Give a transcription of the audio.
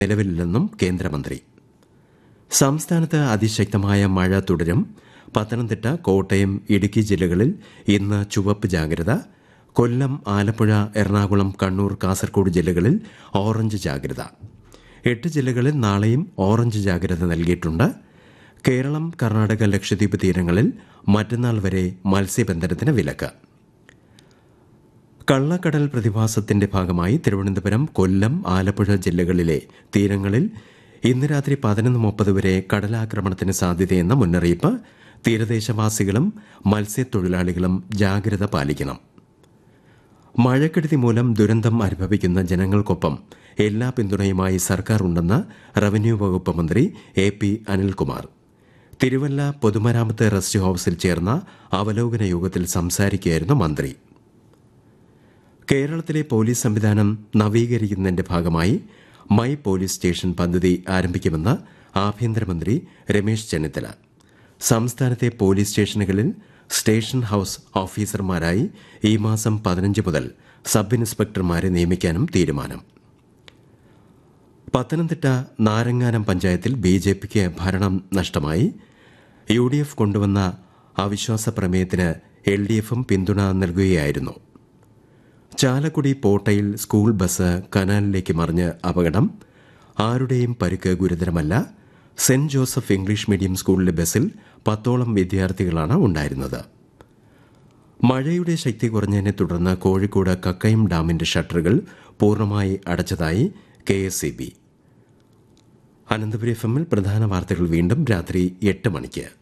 നിലവിലില്ലെന്നും കേന്ദ്രമന്ത്രി സംസ്ഥാനത്ത് അതിശക്തമായ മഴ തുടരും പത്തനംതിട്ട കോട്ടയം ഇടുക്കി ജില്ലകളിൽ ഇന്ന് ചുവപ്പ് ജാഗ്രത കൊല്ലം ആലപ്പുഴ എറണാകുളം കണ്ണൂർ കാസർഗോഡ് ജില്ലകളിൽ ഓറഞ്ച് ജാഗ്രത എട്ട് ജില്ലകളിൽ നാളെയും ഓറഞ്ച് ജാഗ്രത നൽകിയിട്ടുണ്ട് കേരളം കർണാടക ലക്ഷദ്വീപ് തീരങ്ങളിൽ മറ്റന്നാൾ വരെ മത്സ്യബന്ധനത്തിന് വിലക്ക് കള്ളക്കടൽ പ്രതിഭാസത്തിന്റെ ഭാഗമായി തിരുവനന്തപുരം കൊല്ലം ആലപ്പുഴ ജില്ലകളിലെ തീരങ്ങളിൽ ഇന്ന് രാത്രി പതിനൊന്ന് മുപ്പത് വരെ കടലാക്രമണത്തിന് സാധ്യതയെന്ന മുന്നറിയിപ്പ് തീരദേശവാസികളും മത്സ്യത്തൊഴിലാളികളും ജാഗ്രത പാലിക്കണം മഴക്കെടുതി മൂലം ദുരന്തം അനുഭവിക്കുന്ന ജനങ്ങൾക്കൊപ്പം എല്ലാ പിന്തുണയുമായി സർക്കാർ ഉണ്ടെന്ന് റവന്യൂ വകുപ്പ് മന്ത്രി എ പി അനിൽകുമാർ തിരുവല്ല പൊതുമരാമത്ത് റെസ്റ്റ് ഹൌസിൽ ചേർന്ന അവലോകന യോഗത്തിൽ സംസാരിക്കുകയായിരുന്നു മന്ത്രി കേരളത്തിലെ പോലീസ് സംവിധാനം നവീകരിക്കുന്നതിന്റെ ഭാഗമായി മൈ പോലീസ് സ്റ്റേഷൻ പദ്ധതി ആരംഭിക്കുമെന്ന് ആഭ്യന്തരമന്ത്രി രമേശ് ചെന്നിത്തല സംസ്ഥാനത്തെ പോലീസ് സ്റ്റേഷനുകളിൽ സ്റ്റേഷൻ ഹൌസ് ഓഫീസർമാരായി ഈ മാസം പതിനഞ്ച് മുതൽ സബ് ഇൻസ്പെക്ടർമാരെ നിയമിക്കാനും തീരുമാനം പത്തനംതിട്ട നാരങ്ങാനം പഞ്ചായത്തിൽ ബി ജെ പിക്ക് ഭരണം നഷ്ടമായി യു ഡി എഫ് കൊണ്ടുവന്ന അവിശ്വാസ പ്രമേയത്തിന് എൽ ഡി എഫും പിന്തുണ നൽകുകയായിരുന്നു ചാലക്കുടി പോട്ടയിൽ സ്കൂൾ ബസ് കനാലിലേക്ക് മറിഞ്ഞ് അപകടം ആരുടെയും പരിക്ക് ഗുരുതരമല്ല സെന്റ് ജോസഫ് ഇംഗ്ലീഷ് മീഡിയം സ്കൂളിലെ ബസ്സിൽ പത്തോളം വിദ്യാർത്ഥികളാണ് ഉണ്ടായിരുന്നത് മഴയുടെ ശക്തി കുറഞ്ഞതിനെ തുടർന്ന് കോഴിക്കോട് കക്കയം ഡാമിന്റെ ഷട്ടറുകൾ പൂർണ്ണമായി അടച്ചതായി K S E B Ananthapuri F എമ്മിൽ പ്രധാന വാർത്തകൾ വീണ്ടും രാത്രി എട്ട് മണിക്ക്